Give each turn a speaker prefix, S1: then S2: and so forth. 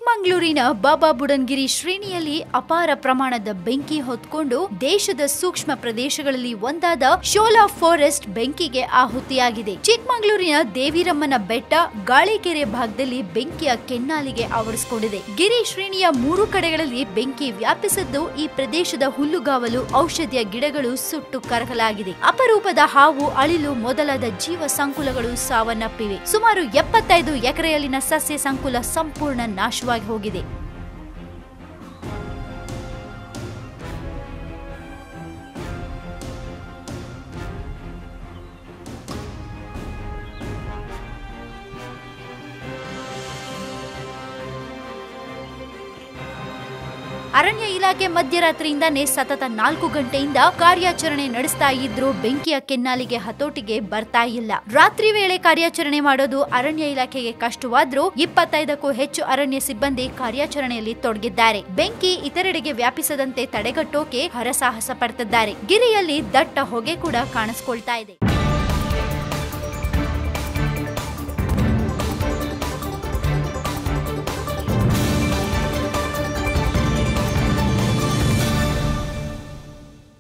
S1: ಚಿಕ್ಕಮಂಗ್ಳೂರಿನ ಬಾಬಾ ಬುಡನ್ಗಿರಿ ಶ್ರೇಣಿಯಲ್ಲಿ ಅಪಾರ ಪ್ರಮಾಣದ ಬೆಂಕಿ ಹೊತ್ಕೊಂಡು ದೇಶದ ಸೂಕ್ಷ್ಮ ಪ್ರದೇಶಗಳಲ್ಲಿ ಒಂದಾದ ಶೋಲಾ ಫಾರೆಸ್ಟ್ ಬೆಂಕಿಗೆ ಆಹುತಿಯಾಗಿದೆ ಚಿಕ್ಕಮಂಗ್ಳೂರಿನ ದೇವಿರಮ್ಮನ ಬೆಟ್ಟ ಗಾಳಿಕೆರೆ ಭಾಗದಲ್ಲಿ ಬೆಂಕಿಯ ಕೆನ್ನಾಲಿಗೆ ಆವರಿಸಿಕೊಂಡಿದೆ ಗಿರಿ ಶ್ರೇಣಿಯ ಮೂರು ಕಡೆಗಳಲ್ಲಿ ಬೆಂಕಿ ವ್ಯಾಪಿಸಿದ್ದು ಈ ಪ್ರದೇಶದ ಹುಲ್ಲುಗಾವಲು ಔಷಧಿಯ ಗಿಡಗಳು ಸುಟ್ಟು ಕರಕಲಾಗಿದೆ ಅಪರೂಪದ ಹಾವು ಅಳಿಲು ಮೊದಲಾದ ಜೀವ ಸಂಕುಲಗಳು ಸಾವನ್ನಪ್ಪಿವೆ ಸುಮಾರು ಎಪ್ಪತ್ತೈದು ಎಕರೆಯಲ್ಲಿನ ಸಸ್ಯ ಸಂಕುಲ ಸಂಪೂರ್ಣ ನಾಶವಾಗಿ ಹೋಗಿದೆ ಅರಣ್ಯ ಇಲಾಖೆ ಮಧ್ಯರಾತ್ರಿಯಿಂದಾನೇ ಸತತ ನಾಲ್ಕು ಗಂಟೆಯಿಂದ ಕಾರ್ಯಾಚರಣೆ ನಡೆಸ್ತಾ ಇದ್ರೂ ಬೆಂಕಿಯ ಕೆನ್ನಾಲಿಗೆ ಹತೋಟಿಗೆ ಬರ್ತಾ ಇಲ್ಲ ರಾತ್ರಿ ವೇಳೆ ಕಾರ್ಯಾಚರಣೆ ಮಾಡೋದು ಅರಣ್ಯ ಇಲಾಖೆಗೆ ಕಷ್ಟವಾದ್ರೂ ಇಪ್ಪತ್ತೈದಕ್ಕೂ ಹೆಚ್ಚು ಅರಣ್ಯ ಸಿಬ್ಬಂದಿ ಕಾರ್ಯಾಚರಣೆಯಲ್ಲಿ ತೊಡಗಿದ್ದಾರೆ ಬೆಂಕಿ ಇತರೆಡೆಗೆ ವ್ಯಾಪಿಸದಂತೆ ತಡೆಗಟ್ಟೋಕೆ ಹರಸಾಹಸ ಪಡ್ತಿದ್ದಾರೆ ಗಿರಿಯಲ್ಲಿ ದಟ್ಟ ಹೊಗೆ ಕೂಡ ಕಾಣಿಸ್ಕೊಳ್ತಾ ಇದೆ